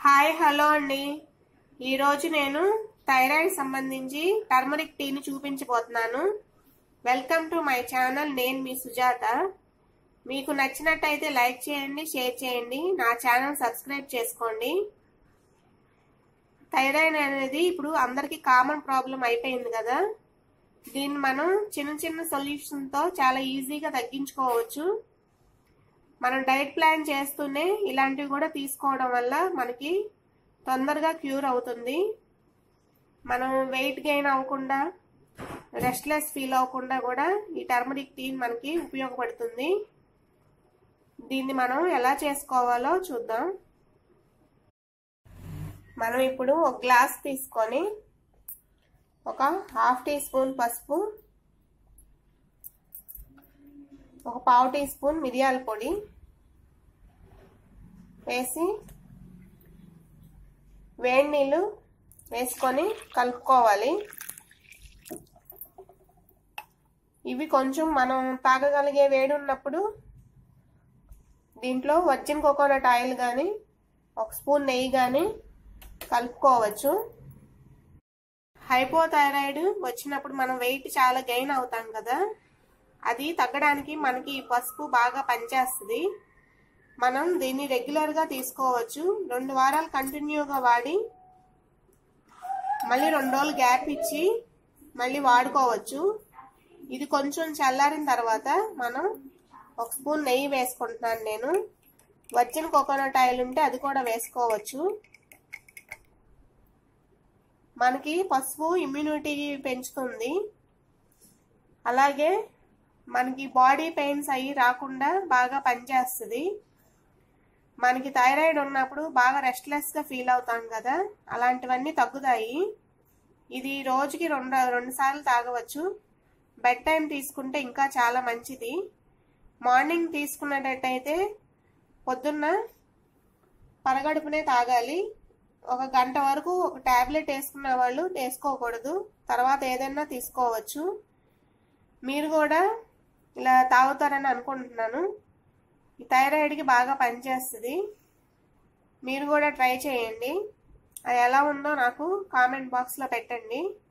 hi hello అండి ఈరోజు నేను థైరాయిడ్ సంబంధించి టర్మరిక్ టీని చూపించబోతున్నాను వెల్కమ్ టు మై ఛానల్ నేను మీ సుజాత మీకు నచ్చినట్టయితే లైక్ చేయండి షేర్ చేయండి నా ఛానల్ సబ్స్క్రైబ్ చేసుకోండి థైరాయిడ్ అనేది ఇప్పుడు అందరికీ కామన్ ప్రాబ్లం అయిపోయింది కదా దీన్ని మనం చిన్న చిన్న సొల్యూషన్తో చాలా ఈజీగా తగ్గించుకోవచ్చు మనం డైట్ ప్లాన్ చేస్తూనే ఇలాంటివి కూడా తీసుకోవడం వల్ల మనకి తొందరగా క్యూర్ అవుతుంది మనం వెయిట్ గెయిన్ అవ్వకుండా రెస్ట్లెస్ ఫీల్ అవ్వకుండా కూడా ఈ టర్మరిక్ టీ మనకి ఉపయోగపడుతుంది దీన్ని మనం ఎలా చేసుకోవాలో చూద్దాం మనం ఇప్పుడు ఒక గ్లాస్ తీసుకొని ఒక హాఫ్ టీ స్పూన్ పసుపు ఒక పావు టీ స్పూన్ మిరియాల పొడి వేసి వేడి నీళ్ళు వేసుకొని కలుపుకోవాలి ఇవి కొంచెం మనం తాగగలిగే వేడి ఉన్నప్పుడు దీంట్లో వచ్చిన కోకోనట్ ఆయిల్ కానీ ఒక స్పూన్ నెయ్యి కానీ కలుపుకోవచ్చు హైపోథైరాయిడ్ వచ్చినప్పుడు మనం వెయిట్ చాలా గెయిన్ అవుతాం కదా అది తగ్గడానికి మనకి పసుపు బాగా పనిచేస్తుంది మనం దీన్ని రెగ్యులర్గా తీసుకోవచ్చు రెండు వారాలు కంటిన్యూగా వాడి మళ్ళీ రెండు రోజులు గ్యాప్ ఇచ్చి మళ్ళీ వాడుకోవచ్చు ఇది కొంచెం చల్లారిన తర్వాత మనం ఒక స్పూన్ నెయ్యి వేసుకుంటున్నాను నేను వచ్చిన కోకోనట్ ఆయిల్ ఉంటే అది కూడా వేసుకోవచ్చు మనకి పసుపు ఇమ్యూనిటీ పెంచుతుంది అలాగే మనకి బాడీ పెయిన్స్ అయ్యి రాకుండా బాగా పనిచేస్తుంది మనకి థైరాయిడ్ ఉన్నప్పుడు బాగా రెస్ట్లెస్గా ఫీల్ అవుతాం కదా అలాంటివన్నీ తగ్గుతాయి ఇది రోజుకి రెండు రెండు సార్లు తాగవచ్చు బెడ్ టైం తీసుకుంటే ఇంకా చాలా మంచిది మార్నింగ్ తీసుకున్నట్టయితే పొద్దున్న పరగడుపునే తాగాలి ఒక గంట వరకు ఒక ట్యాబ్లెట్ వేసుకున్న వాళ్ళు వేసుకోకూడదు తర్వాత ఏదైనా తీసుకోవచ్చు మీరు కూడా ఇలా తాగుతారని అనుకుంటున్నాను ఈ థైరాయిడ్కి బాగా పనిచేస్తుంది మీరు కూడా ట్రై చేయండి అది ఎలా ఉందో నాకు కామెంట్ బాక్స్లో పెట్టండి